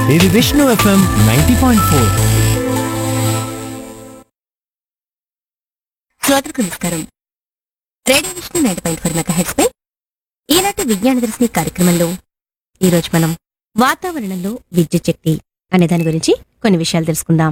ఇది Vishnu FM ninety point four శ్రోతలకు నమస్కారం radio Vishnu nine point four mega heads పై ఈనాటి విజ్ఞాన దర్శిని కార్యక్రమంలో ఈరోజు మనం వాతావరణంలో విద్యుత్ శక్తి అనే దాని గురించి కొన్ని విషయాలు తెలుసుకుందాం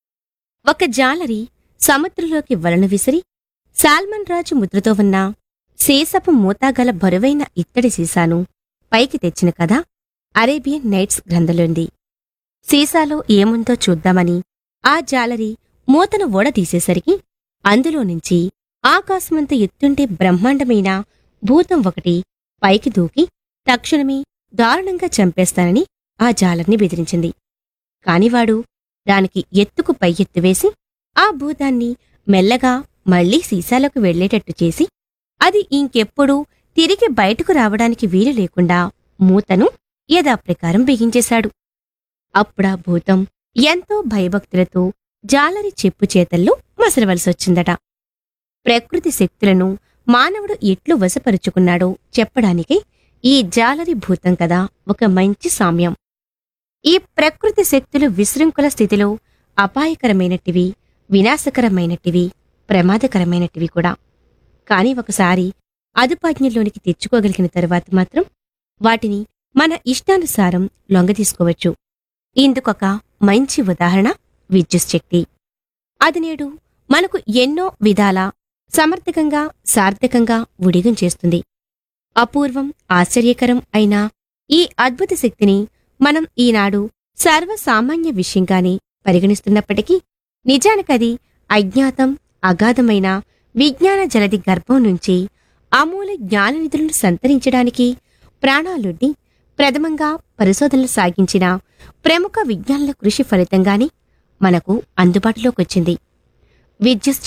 ఒక జాలరి సముద్రంలోకి వలను విసిరి సాల్మన్ రాజు ముద్రతో ఉన్న సీసపు మూతాగల బరువైన ఇత్తడి సీసాను పైకి తెచ్చిన కథ అరేబియన్ నైట్స్ గ్రంథంలోంది సీసాలో ఏముందో చూద్దామని ఆ జాలరి మూతను ఓడ తీసేసరికి అందులో నుంచి ఆకాశమంత ఎత్తుంటే బ్రహ్మాండమైన భూతం ఒకటి పైకి దూకి తక్షణమే దారుణంగా చంపేస్తానని ఆ జాలర్ని బెదిరించింది కానివాడు దానికి ఎత్తుకు పై ఎత్తు వేసి ఆ భూతాన్ని మెల్లగా మళ్లీ సీసాలోకి వెళ్లేటట్టు చేసి అది ఇంకెప్పుడూ తిరిగి బయటకు రావడానికి వీలు లేకుండా మూతను యథాప్రకారం బిగించేశాడు అప్పుడా భూతం ఎంతో భయభక్తులతో జాలరి చెప్పు చేతల్లో మసలవలసొచ్చిందట ప్రకృతి శక్తులను మానవుడు ఎట్లు వశపరుచుకున్నాడో చెప్పడానికి ఈ జాలరి భూతం కదా ఒక మంచి సామ్యం ఈ ప్రకృతి శక్తులు విశృంఖల స్థితిలో అపాయకరమైనటివి వినాశకరమైనటివి ప్రమాదకరమైనటివి కూడా కాని ఒకసారి అదుపాజ్ఞల్లోనికి తెచ్చుకోగలిగిన తరువాత మాత్రం వాటిని మన ఇష్టానుసారం లొంగదీసుకోవచ్చు ఇందుకొక మంచి ఉదాహరణ విద్యుత్ శక్తి అది నేడు మనకు ఎన్నో విధాల సమర్థకంగా సార్థకంగా ఉడిగం చేస్తుంది అపూర్వం ఆశ్చర్యకరం అయిన ఈ అద్భుత శక్తిని మనం ఈనాడు సర్వసామాన్య విషయంగానే పరిగణిస్తున్నప్పటికీ నిజానికది అజ్ఞాతం అగాధమైన విజ్ఞాన జలది గర్భం నుంచి అమూల జ్ఞాననిధులను సంతరించడానికి ప్రాణాలుడ్డి ప్రథమంగా పరిశోధనలు సాగించిన ప్రముఖ విజ్ఞానుల కృషి ఫలితంగానే మనకు అందుబాటులోకొచ్చింది విద్యుత్